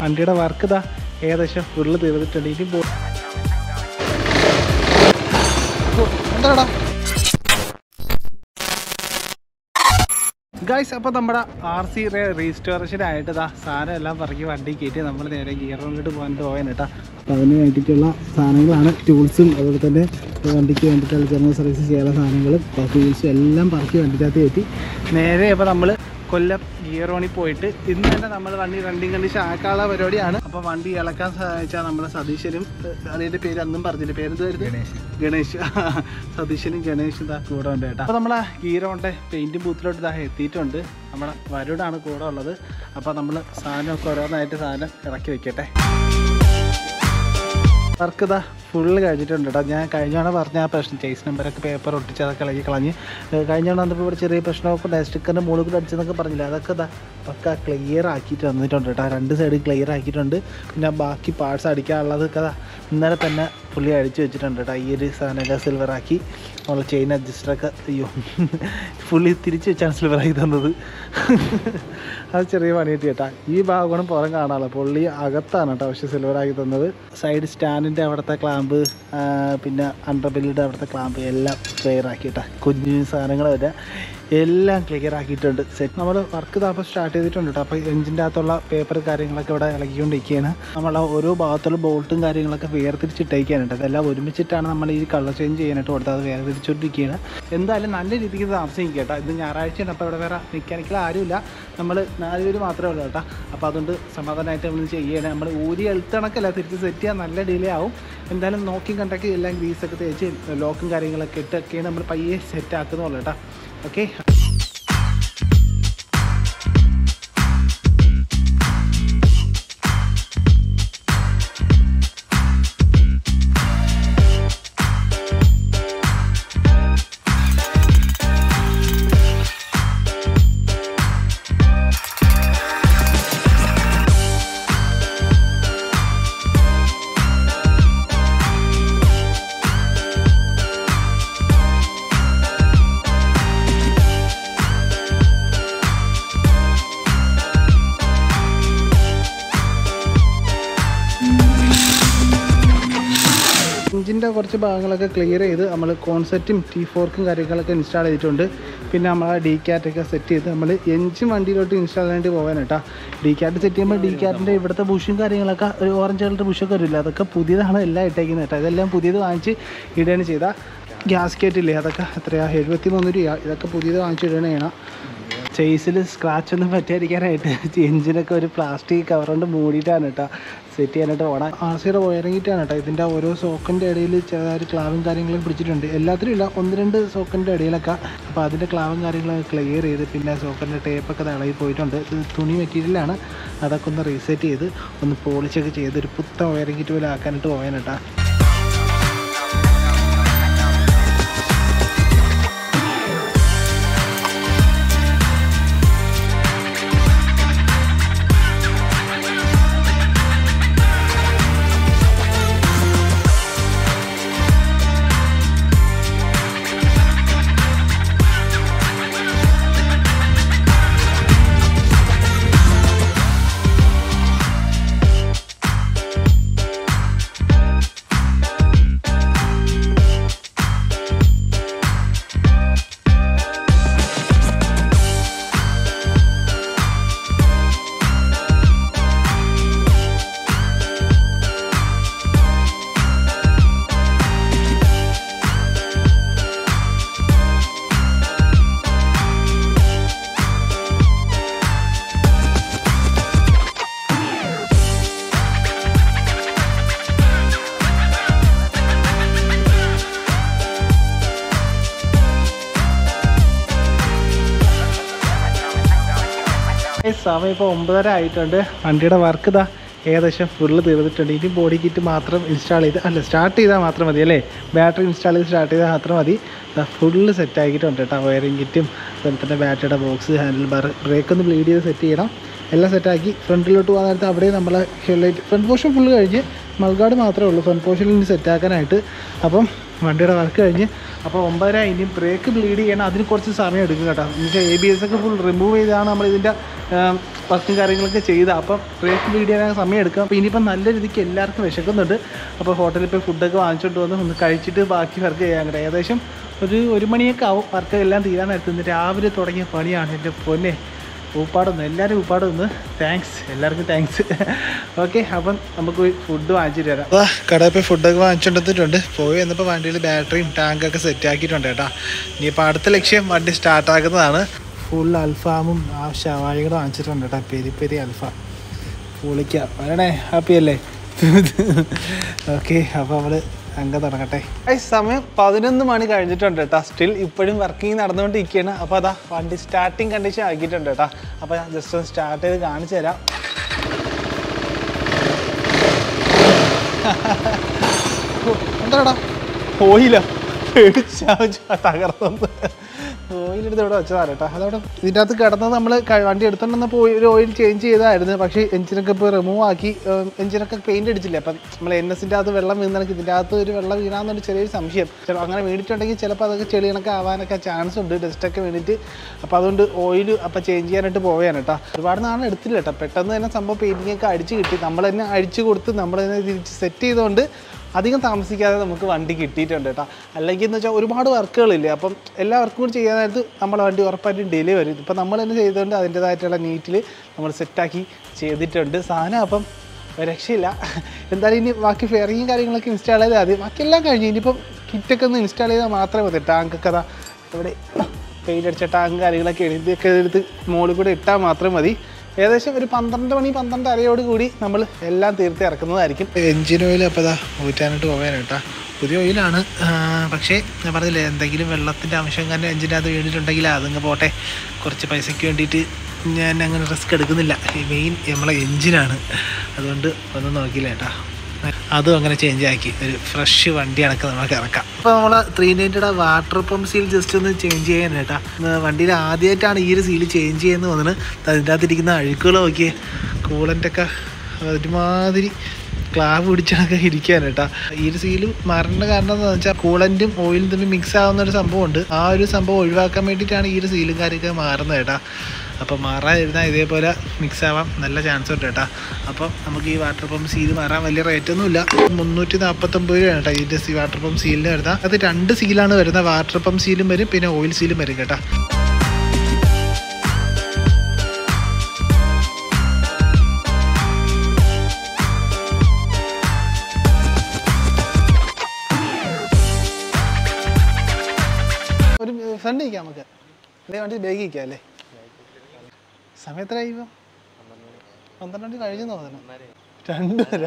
വണ്ടിയുടെ വർക്ക് ഇതാ ഏകദേശം ഫുള്ള് തീർന്നിട്ടുണ്ട് ഇനി പോ എന്താടാ ഗായ്സ് അപ്പോൾ നമ്മുടെ ആർ സി രജിസ്ട്രേഷനായിട്ട് ഇതാ സാധനം എല്ലാം പറക്കി വണ്ടി കയറ്റി നമ്മൾ നേരെ ഗിയർ കൊണ്ടിട്ട് പോകാൻ പോകാൻ കേട്ടോ അപ്പോൾ അതിന് വേണ്ടിയിട്ടുള്ള സാധനങ്ങളാണ് ടൂൾസും അതുപോലെ തന്നെ വണ്ടിക്ക് വേണ്ടിയിട്ടുള്ള ജനറൽ സർവീസ് ചെയ്യാനുള്ള സാധനങ്ങളും ടൂൾസും എല്ലാം പറക്കി വണ്ടിക്കകത്ത് കയറ്റി നേരെ ഇപ്പോൾ നമ്മൾ കൊല്ലം ഗിയറോണി പോയിട്ട് ഇന്ന് തന്നെ നമ്മൾ വണ്ടി റണ്ണിങ് കണ്ടീഷൻ ആക്കാനുള്ള പരിപാടിയാണ് അപ്പോൾ വണ്ടി ഇളക്കാൻ സഹായിച്ചാൽ നമ്മുടെ സതീശനും അതിൻ്റെ പേര് അന്നും പറഞ്ഞില്ല പേരെന്തായിരുന്നു ഗണേശ് ഗണേഷ് സതീശനും ഗണേഷും ഇതാ കൂടെ ഉണ്ട് കേട്ടോ അപ്പോൾ നമ്മളെ ഹീറോൻ്റെ പെയിൻറ്റ് ബൂത്തിലോട്ട് ഇതാ എത്തിയിട്ടുണ്ട് നമ്മുടെ വരുടാണ് കൂടെ ഉള്ളത് അപ്പോൾ നമ്മൾ സാധനമൊക്കെ ഓരോന്നായിട്ട് സാധനം ഇറക്കി വെക്കട്ടെ വർക്ക് ഇതാ ഫുള്ള് കഴിഞ്ഞിട്ടുണ്ട് കേട്ടോ ഞാൻ കഴിഞ്ഞ തവണ പറഞ്ഞ ആ പ്രശ്നം ചേസ് നമ്പറൊക്കെ പേപ്പർ ഒട്ടിച്ച് അതൊക്കെ ഇളകി കളഞ്ഞ് ഏഹ് കഴിഞ്ഞ തവണ വന്നപ്പോൾ ഇവിടെ ചെറിയ പ്രശ്നമൊക്കെ ഉണ്ടായി സ്റ്റിക്കറിൻ്റെ മുകളിൽ കൂടെ അടിച്ചെന്നൊക്കെ പറഞ്ഞില്ല അതൊക്കെ ഇതാ പക്ക ക്ലിയർ ആക്കിയിട്ട് വന്നിട്ടുണ്ട് കേട്ടോ രണ്ട് സൈഡ് ക്ലിയർ ആക്കിയിട്ടുണ്ട് പിന്നെ ബാക്കി പാർട്സ് അടിക്കാനുള്ളതൊക്കെ അതാ ഇന്നലെ തന്നെ പുള്ളി അടിച്ചു വെച്ചിട്ടുണ്ട് കേട്ടോ ഈ ഒരു സാധനമൊക്കെ സിൽവർ ആക്കി നമ്മൾ ചെയിൻ അഡ്ജസ്റ്ററൊക്കെ അയ്യോ പുള്ളി തിരിച്ച് വെച്ചാണ് സിൽവർ ആക്കി തന്നത് അത് ചെറിയ പണി കിട്ടി കേട്ടാ ഈ ഭാഗമാണ് പുറം കാണാനുള്ളത് പുള്ളി അകത്താണ് കേട്ടോ പക്ഷേ സിൽവർ ആക്കി തന്നത് സൈഡ് സ്റ്റാൻഡിൻ്റെ അവിടുത്തെ ക്ലാമ്പ് പിന്നെ അണ്ടർബെല്ലിൻ്റെ അവിടുത്തെ ക്ലാമ്പ് എല്ലാം ക്ലിയർ ആക്കി കേട്ടാ കുഞ്ഞു സാധനങ്ങൾ വരെ എല്ലാം ക്ലിയർ ആക്കിയിട്ടുണ്ട് സെറ്റ് നമ്മൾ വർക്ക് ഇതാപ്പോൾ സ്റ്റാർട്ട് ചെയ്തിട്ടുണ്ട് കേട്ടോ അപ്പോൾ എഞ്ചിൻ്റെ അകത്തുള്ള പേപ്പർ കാര്യങ്ങളൊക്കെ ഇവിടെ ഇളകിക്കൊണ്ടിരിക്കുകയാണ് നമ്മൾ ആ ഓരോ ഭാഗത്തുള്ള ബോൾട്ടും കാര്യങ്ങളൊക്കെ വേർതിരിച്ചിട്ടേക്കാണ് കേട്ടോ അതെല്ലാം ഒരുമിച്ചിട്ടാണ് നമ്മൾ ഈ കളർ ചേഞ്ച് ചെയ്യാനായിട്ട് കൊടുത്തത് അത് വേർതിരിച്ചുകൊണ്ടിരിക്കുകയാണ് എന്തായാലും നല്ല രീതിക്ക് താമസിക്കും കേട്ടോ ഇത് ഞായറാഴ്ചയാണ് അപ്പോൾ ഇവിടെ വേറെ മെക്കാനിക്കൽ ആരുമില്ല നമ്മൾ നാലുപേര് മാത്രമേ ഉള്ളൂ കേട്ടോ അപ്പോൾ അതുകൊണ്ട് സമാധാനമായിട്ട് നമ്മൾ ചെയ്യണം നമ്മൾ ഊരി എളുത്തണക്കല്ല തിരിച്ച് സെറ്റ് ചെയ്യാൻ നല്ല ഡിലേ ആവും എന്തായാലും നോക്കി കണ്ടൊക്കെ എല്ലാം ഗ്രീസൊക്കെ തേച്ച് ലോക്കും കാര്യങ്ങളൊക്കെ ഇട്ടൊക്കെയാണ് നമ്മൾ പയ്യെ സെറ്റ് ആക്കുന്നുള്ളൂ കേട്ടോ ഓക്കെ എഞ്ചിൻ്റെ കുറച്ച് ഭാഗങ്ങളൊക്കെ ക്ലിയർ ചെയ്ത് നമ്മൾ കോൺസെപ്റ്റും ടി ഫോർക്കും കാര്യങ്ങളൊക്കെ ഇൻസ്റ്റാൾ ചെയ്തിട്ടുണ്ട് പിന്നെ നമ്മൾ ആ ഡി ക്യാറ്റൊക്കെ സെറ്റ് ചെയ്ത് നമ്മൾ എഞ്ചിൻ വണ്ടിയിലോട്ട് ഇൻസ്റ്റാൾ ചെയ്യേണ്ടി പോകാൻ കേട്ടോ ഡി ക്യാറ്റ് സെറ്റ് ചെയ്യുമ്പോൾ ഡി ക്യാറ്റിൻ്റെ ഇവിടുത്തെ ബുഷും കാര്യങ്ങളൊക്കെ ഒരു ഓറഞ്ച് കളറിൻ്റെ ബുഷൊക്കെ വരില്ല അതൊക്കെ പുതിയതാണ് എല്ലാം ഇട്ടേക്കുന്നത് കേട്ടോ ഇതെല്ലാം പുതിയത് വാങ്ങിച്ച് ഇടുകയാണ് ചെയ്ത ഗ്യാസ് കേറ്റില്ലേ അതൊക്കെ എത്രയാ എഴുപത്തി മൂന്ന് രൂപ ഇതൊക്കെ പുതിയത് വാങ്ങിച്ച് ഇടുകയാണ് ചെയ്യണം ചേസിൽ സ്ക്രാച്ച് ഒന്നും പറ്റാതിരിക്കാനായിട്ട് എഞ്ചിനൊക്കെ ഒരു പ്ലാസ്റ്റിക് കവർ കൊണ്ട് മൂടിയിട്ടാണ് കേട്ടോ സെറ്റ് ചെയ്യാനായിട്ട് പോകണം ആർ സിയുടെ വയറിങ്ങിട്ടാണ് കേട്ടോ ഇതിൻ്റെ ഓരോ സോക്കിൻ്റെ ഇടയിൽ ചെറുതായിട്ട് ക്ലാവും കാര്യങ്ങളും പിടിച്ചിട്ടുണ്ട് എല്ലാത്തിനും ഇല്ല ഒന്ന് രണ്ട് സോക്കിൻ്റെ ഇടയിലൊക്കെ അപ്പോൾ അതിൻ്റെ ക്ലാവും കാര്യങ്ങളൊക്കെ ക്ലിയർ ചെയ്ത് പിന്നെ സോക്കിൻ്റെ ടേപ്പൊക്കെ ഇളകി പോയിട്ടുണ്ട് ഇത് തുണി മെറ്റീരിയലാണ് അതൊക്കെ ഒന്ന് റീസെറ്റ് ചെയ്ത് ഒന്ന് പോളിഷൊക്കെ ചെയ്ത് ഒരു പുത്ത വയറിങ് കിറ്റ് പോലെ ആക്കാനായിട്ട് പോകാൻ കേട്ടോ Guys, സമയം ഇപ്പോൾ ഒമ്പതര ആയിട്ടുണ്ട് വണ്ടിയുടെ വർക്ക് ഇതാ ഏകദേശം ഫുള്ള് തീർന്നിട്ടുണ്ട് ഇനി ബോഡി കിറ്റ് മാത്രം ഇൻസ്റ്റാൾ ചെയ്ത് അല്ല സ്റ്റാർട്ട് ചെയ്താൽ മാത്രം മതി അല്ലേ ബാറ്ററി ഇൻസ്റ്റാൾ ചെയ്ത് സ്റ്റാർട്ട് ചെയ്താൽ മാത്രം മതി ഫുള്ള് സെറ്റ് ആക്കിയിട്ടുണ്ട് കേട്ടോ വയറിംഗ് കിറ്റും അതുപോലെ തന്നെ ബാറ്ററിയുടെ ബോക്സ് ഹാൻഡിൽ ബാർ ബ്രേക്ക് ഒന്ന് ബ്ലീഡ് ചെയ്ത് സെറ്റ് ചെയ്യണം എല്ലാം സെറ്റാക്കി ഫ്രണ്ടിലോട്ട് പോകാൻ നേരത്ത് അവിടെ നമ്മൾ ഹെഡ്ലൈറ്റ് ഫ്രണ്ട് പോർഷൻ ഫുള്ള് കഴിഞ്ഞ് മൾഗാർഡ് മാത്രമേ ഉള്ളൂ ഫ്രണ്ട് പോർഷനിൽ ഇനി സെറ്റാക്കാനായിട്ട് അപ്പം വണ്ടിയുടെ വർക്ക് കഴിഞ്ഞ് അപ്പോൾ ഒമ്പതര ഇനി ബ്രേക്ക് ബ്ലീഡ് ചെയ്യണം അതിന് കുറച്ച് സമയം എടുക്കും കേട്ടോ എന്നുവെച്ചാൽ എ ബി എസ് ഒക്കെ ഫുൾ റിമൂവ് ചെയ്താണ് നമ്മൾ ഇതിൻ്റെ വർക്കും കാര്യങ്ങളൊക്കെ ചെയ്ത് അപ്പം റേറ്റ് വീഡിയോ സമയം എടുക്കാം അപ്പോൾ ഇനിയിപ്പം നല്ല രീതിക്ക് എല്ലാവർക്കും വിശക്കുന്നുണ്ട് അപ്പോൾ ഹോട്ടലിൽ പോയി ഫുഡൊക്കെ വാങ്ങിച്ചോണ്ട് വന്ന് ഒന്ന് കഴിച്ചിട്ട് ബാക്കി വർക്ക് ചെയ്യാൻ കേട്ടോ ഏകദേശം ഒരു ഒരു മണിയൊക്കെ ആവും വർക്ക് എല്ലാം തീരാനെത്തുന്നത് രാവിലെ തുടങ്ങിയ പണിയാണ് എൻ്റെ പൊന്നെ ഊപ്പാടൊന്ന് എല്ലാവരും ഊപ്പാടൊന്ന് താങ്ക്സ് എല്ലാവർക്കും താങ്ക്സ് ഓക്കെ അപ്പം നമുക്ക് പോയി ഫുഡ് വാങ്ങിച്ചിട്ട് വരാം അപ്പോൾ കടയിൽ പോയി ഫുഡൊക്കെ വാങ്ങിച്ചുകൊണ്ടിട്ടുണ്ട് പോയി വന്നപ്പോൾ വണ്ടിയിൽ ബാറ്ററിയും ടാങ്കൊക്കെ സെറ്റ് ആക്കിയിട്ടുണ്ട് കേട്ടോ ഇനിയിപ്പോൾ അടുത്ത ലക്ഷ്യം വണ്ടി സ്റ്റാർട്ടാക്കുന്നതാണ് ഫുൾ അൽഫാമും ആ ഷവാഴികളും വാങ്ങിച്ചിട്ടുണ്ട് കേട്ടോ പെരി പെരി അൽഫാം പൊളിക്കാം വരണേ ഹാപ്പി അല്ലേ ഓക്കെ അപ്പോൾ നമ്മൾ അങ്ക തുടങ്ങട്ടെ സമയം പതിനൊന്ന് മണി കഴിഞ്ഞിട്ടുണ്ട് കേട്ടോ സ്റ്റിൽ ഇപ്പോഴും വർക്കിംഗ് നടന്നുകൊണ്ടിരിക്കുകയാണ് അപ്പോൾ അതാ വണ്ടി സ്റ്റാർട്ടിങ് കണ്ടീഷൻ ആക്കിയിട്ടുണ്ട് കേട്ടോ അപ്പോൾ ഞാൻ ജസ്റ്റ് ഒന്ന് സ്റ്റാർട്ട് ചെയ്ത് കാണിച്ചു തരാം എന്താടാ ഓയില പേടിച്ചാ തകർന്നു ഓയിലെടുത്ത് ഇവിടെ വെച്ചതാണ് കേട്ടോ അതവിടെ ഇതിൻ്റെ അകത്ത് കിടന്നത് നമ്മൾ വണ്ടി എടുത്തോണ്ടെന്നപ്പോൾ ഒരു ഓയിൽ ചേഞ്ച് ചെയ്തായിരുന്നു പക്ഷേ എഞ്ചിനൊക്കെ ഇപ്പോൾ റിമൂവ് ആക്കി എഞ്ചിനൊക്കെ പെയിൻ്റ് അടിച്ചില്ലേ അപ്പം നമ്മൾ എൻ എസിൻ്റെ അകത്ത് വെള്ളം വീണെനിക്ക് ഇതിൻ്റെ അകത്ത് ഒരു വെള്ളം വീണാന്നൊരു ചെറിയൊരു സംശയം ചില അങ്ങനെ വീണിട്ടുണ്ടെങ്കിൽ ചിലപ്പോൾ അതൊക്കെ ചെളി കണക്ക് ആവാനൊക്കെ ചാൻസ് ഉണ്ട് ഡസ്റ്റൊക്കെ വീണിട്ട് അപ്പോൾ അതുകൊണ്ട് ഓയിൽ അപ്പോൾ ചേഞ്ച് ചെയ്യാനായിട്ട് പോവുകയാണ് കേട്ടോ ഒരുപാട് നാളെ എടുത്തില്ല കേട്ടോ പെട്ടെന്ന് തന്നെ സംഭവം പെയിൻറ്റിംഗ് ഒക്കെ അടിച്ച് കിട്ടി നമ്മൾ തന്നെ അടിച്ച് കൊടുത്ത് നമ്മൾ തന്നെ തിരിച്ച് സെറ്റ് ചെയ്തുകൊണ്ട് അധികം താമസിക്കാതെ നമുക്ക് വണ്ടി കിട്ടിയിട്ടുണ്ട് കേട്ടോ അല്ലെങ്കിൽ എന്ന് വെച്ചാൽ ഒരുപാട് വർക്കുകളില്ലേ അപ്പം എല്ലാ വർക്കും കൂടി ചെയ്യാനായിട്ട് നമ്മളെ വണ്ടി ഉറപ്പായിട്ടും ഡിലേ വരും ഇപ്പം നമ്മൾ തന്നെ ചെയ്തുകൊണ്ട് അതിൻ്റേതായിട്ടുള്ള നീറ്റിൽ നമ്മൾ സെറ്റാക്കി ചെയ്തിട്ടുണ്ട് സാധനം അപ്പം രക്ഷയില്ല എന്തായാലും ഇനി ബാക്കി ഫെയറിങ്ങും കാര്യങ്ങളൊക്കെ ഇൻസ്റ്റാൾ ചെയ്താൽ മതി ബാക്കിയെല്ലാം കഴിഞ്ഞു ഇനിയിപ്പം കിറ്റൊക്കെ ഒന്ന് ഇൻസ്റ്റാൾ ചെയ്താൽ മാത്രമേ മതി ടാങ്കൊക്കെ അതാ ഇവിടെ പെയിൻ്റ് അടിച്ച ടാങ്ക് കാര്യങ്ങളൊക്കെ ഇതൊക്കെ എടുത്ത് മുകളിൽ കൂടെ ഇട്ടാൽ മാത്രം മതി ഏകദേശം ഒരു പന്ത്രണ്ട് മണി പന്ത്രണ്ട് അരയോട് കൂടി നമ്മൾ എല്ലാം തീർത്ത് ഇറക്കുന്നതായിരിക്കും എഞ്ചിൻ ഓയിൽ അപ്പോൾ ഇതാ ഊറ്റാനായിട്ട് പോകാൻ കേട്ടോ പുതിയ ഓയിലാണ് പക്ഷേ ഞാൻ പറഞ്ഞില്ലേ എന്തെങ്കിലും വെള്ളത്തിൻ്റെ അംശം കാരണം എഞ്ചിൻ്റെ അത് വീണിട്ടുണ്ടെങ്കിൽ അതങ്ങ് പോട്ടെ കുറച്ച് പൈസയ്ക്ക് വേണ്ടിയിട്ട് ഞാൻ അങ്ങനെ റിസ്ക് എടുക്കുന്നില്ല മെയിൻ നമ്മളെ എഞ്ചിനാണ് അതുകൊണ്ട് ഒന്നും നോക്കില്ല കേട്ടോ അതും അങ്ങനെ ചേഞ്ച് ആക്കി ഒരു ഫ്രഷ് വണ്ടി കണക്ക് നമുക്ക് ഇറക്കാം അപ്പോൾ നമ്മൾ ത്രീ നയൻറ്റിയുടെ വാട്ടർ പമ്പ് സീൽ ജസ്റ്റ് ഒന്ന് ചേഞ്ച് ചെയ്യാൻ കേട്ടാ വണ്ടിയിൽ ആദ്യമായിട്ടാണ് ഈ ഒരു സീൽ ചേഞ്ച് ചെയ്യുന്നത് തോന്നുന്നത് അതിൻ്റെ അകത്തിരിക്കുന്ന അഴുക്കുകൾ നോക്കിയേ കൂളൻ്റൊക്കെ ഒരുമാതിരി ക്ലാവ് പിടിച്ചൊക്കെ ഇരിക്കാൻ കേട്ടാ ഈ ഒരു സീല് മാറേണ്ട കാരണം എന്താണെന്ന് വെച്ചാൽ കൂളൻറ്റും ഓയിലും തമ്മിൽ മിക്സ് ആവുന്ന ഒരു സംഭവമുണ്ട് ആ ഒരു സംഭവം ഒഴിവാക്കാൻ വേണ്ടിയിട്ടാണ് ഈ ഒരു സീലും കാര്യമൊക്കെ മാറുന്നത് കേട്ടാ അപ്പോൾ മാറാതിരുന്നാൽ ഇതേപോലെ മിക്സ് ആവാൻ നല്ല ചാൻസ് ഉണ്ട് കേട്ടോ അപ്പോൾ നമുക്ക് ഈ വാട്ടർ പമ്പ് സീൽ മാറാൻ വലിയ റേറ്റ് ഒന്നുമില്ല മുന്നൂറ്റി നാൽപ്പത്തൊമ്പത് രൂപയാണ് കേട്ടോ ഇതിൻ്റെ സീ വാട്ടർ പമ്പ് സീലിന് വരുന്നത് അത് രണ്ട് സീലാണ് വരുന്നത് വാട്ടർ പമ്പ് സീലും വരും പിന്നെ ഓയിൽ സീലും വരും കേട്ടോ ഒരു ഫ്രണ്ട് ഇരിക്കാം നമുക്ക് അതേ വണ്ടി ബേഗ് ഇരിക്കാം അല്ലേ സമയം എത്ര ഇപ്പം പന്ത്രണ്ട് മണി കഴിഞ്ഞു തോന്നുന്നു രണ്ടര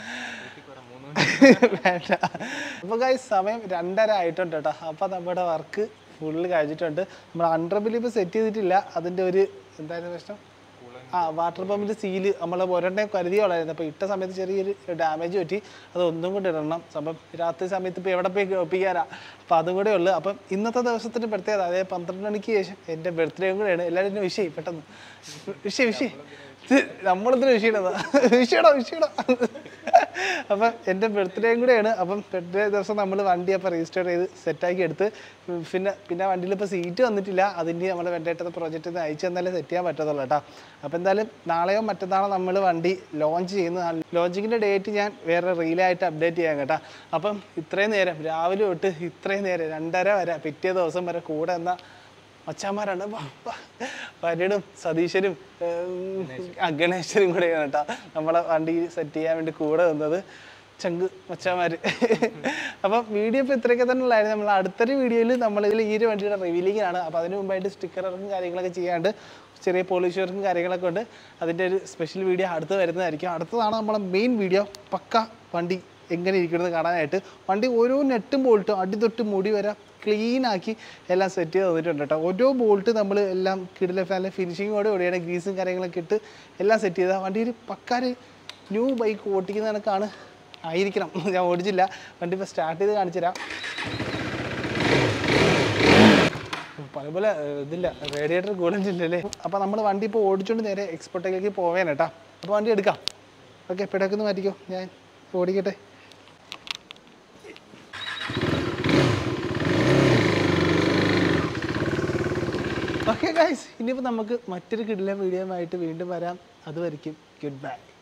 വേണ്ട അപ്പൊ ഗൈസ് സമയം രണ്ടര ആയിട്ടുണ്ട് കേട്ടോ അപ്പൊ നമ്മുടെ വർക്ക് ഫുള്ള് കഴിഞ്ഞിട്ടുണ്ട് നമ്മൾ അണ്ടർ ബില്ല് ഇപ്പൊ സെറ്റ് ചെയ്തിട്ടില്ല അതിന്റെ ഒരു എന്തായിരുന്നു പ്രശ്നം ആ വാട്ടർ പമ്പിന്റെ സീല് നമ്മൾ ഒരെണ്ണേ കരുതിയോളായിരുന്നു അപ്പോൾ ഇട്ട സമയത്ത് ചെറിയൊരു ഡാമേജ് പറ്റി അത് ഒന്നും കൂടി ഇടണം സംഭവം രാത്രി സമയത്ത് ഇപ്പോൾ എവിടെ പോയി ഒപ്പിക്കാനാ അപ്പോൾ അതും കൂടെ ഉള്ളു അപ്പം ഇന്നത്തെ ദിവസത്തിന് പ്രത്യേകത അതായത് പന്ത്രണ്ട് മണിക്ക് ശേഷം എൻ്റെ ബർത്ത്ഡേയും കൂടെയാണ് എല്ലാവരും എന്നെ വിഷയം പെട്ടെന്ന് വിഷയം വിഷയം നമ്മളെന്തിനാ വിഷയടാ വിഷയടാ വിഷയടാ അപ്പം എൻ്റെ ബർത്ത്ഡേയും കൂടെയാണ് അപ്പം ബർത്ത്ഡേ ദിവസം നമ്മൾ വണ്ടി അപ്പോൾ രജിസ്റ്റർ ചെയ്ത് സെറ്റാക്കി എടുത്ത് പിന്നെ പിന്നെ വണ്ടിയിൽ ഇപ്പോൾ സീറ്റ് വന്നിട്ടില്ല അതിൻ്റെ നമ്മുടെ വെണ്ടേറ്റത്തെ പ്രോജക്റ്റിൽ നിന്ന് അയച്ചു തന്നാലേ സെറ്റ് ചെയ്യാൻ പറ്റത്തുള്ളൂ കേട്ടോ അപ്പോൾ എന്തായാലും നാളെയോ മറ്റന്നാളോ നമ്മൾ വണ്ടി ലോഞ്ച് ചെയ്യുന്നതാണ് ലോഞ്ചിങ്ങിൻ്റെ ഡേറ്റ് ഞാൻ വേറെ റീലായിട്ട് അപ്ഡേറ്റ് ചെയ്യാം കേട്ടോ അപ്പം ഇത്രയും നേരം രാവിലെ തൊട്ട് ഇത്രയും നേരം രണ്ടര വരെ പിറ്റേ ദിവസം വരെ കൂടെ എന്ന മച്ചാന്മാരാണ് പര്യടും സതീശനും ഗണേശനും കൂടെയാണ് കേട്ടോ നമ്മളെ വണ്ടി സെറ്റ് ചെയ്യാൻ വേണ്ടി കൂടെ നിന്നത് ചങ്ക് മച്ചാമാര് അപ്പം വീഡിയോ ഇപ്പോൾ ഇത്രയൊക്കെ തന്നെ ഉള്ളായിരുന്നു നമ്മൾ അടുത്തൊരു വീഡിയോയിൽ നമ്മൾ ഇതിൽ ഈ ഒരു വണ്ടിയുടെ റിവീലിംഗ് ആണ് അപ്പോൾ അതിന് മുമ്പായിട്ട് സ്റ്റിക്കർ ഇറക്കും കാര്യങ്ങളൊക്കെ ചെയ്യാണ്ട് ചെറിയ പോളിഷ് വർക്കും കാര്യങ്ങളൊക്കെ ഉണ്ട് അതിൻ്റെ ഒരു സ്പെഷ്യൽ വീഡിയോ അടുത്ത് വരുന്നതായിരിക്കും അടുത്തതാണ് നമ്മളെ മെയിൻ വീഡിയോ പക്ക വണ്ടി എങ്ങനെ ഇരിക്കുന്നത് കാണാനായിട്ട് വണ്ടി ഓരോ നെട്ടും ബോൾട്ടും അടി തൊട്ട് മുടി വരെ ക്ലീൻ ആക്കി എല്ലാം സെറ്റ് ചെയ്ത് തന്നിട്ടുണ്ട് കേട്ടോ ഓരോ ബോൾട്ട് നമ്മൾ എല്ലാം കിടിലെ ഫാനിലെ ഫിനിഷിങ്ങോട് കൂടിയാണ് ഗ്രീസും കാര്യങ്ങളൊക്കെ ഇട്ട് എല്ലാം സെറ്റ് ചെയ്താൽ വണ്ടി ഒരു പക്കാര് ന്യൂ ബൈക്ക് ഓടിക്കുന്ന കണക്കാണ് ആയിരിക്കണം ഞാൻ ഓടിച്ചില്ല വണ്ടി ഇപ്പോൾ സ്റ്റാർട്ട് ചെയ്ത് കാണിച്ചു തരാം പല പോലെ ഏഹ്, ഇതില്ല റേഡിയേറ്റർ കൂടഞ്ചില്ലല്ലേ അപ്പോൾ നമ്മൾ വണ്ടി ഇപ്പോൾ ഓടിച്ചുകൊണ്ട് നേരെ എക്സ്പോർട്ടിലേക്ക് പോവേന കേട്ടോ അപ്പോൾ വണ്ടി എടുക്കാം ഓക്കെ പിടക്കൊന്ന് മാറ്റിക്കോ ഞാൻ ഓടിക്കട്ടെ ഓക്കെ ഗൈസ് ഇനിയിപ്പോൾ നമുക്ക് മറ്റൊരു കിടിലൻ വീഡിയോ ആയിട്ട് വീണ്ടും വരാം അതുവരെയ്ക്കും ഗുഡ് ബൈ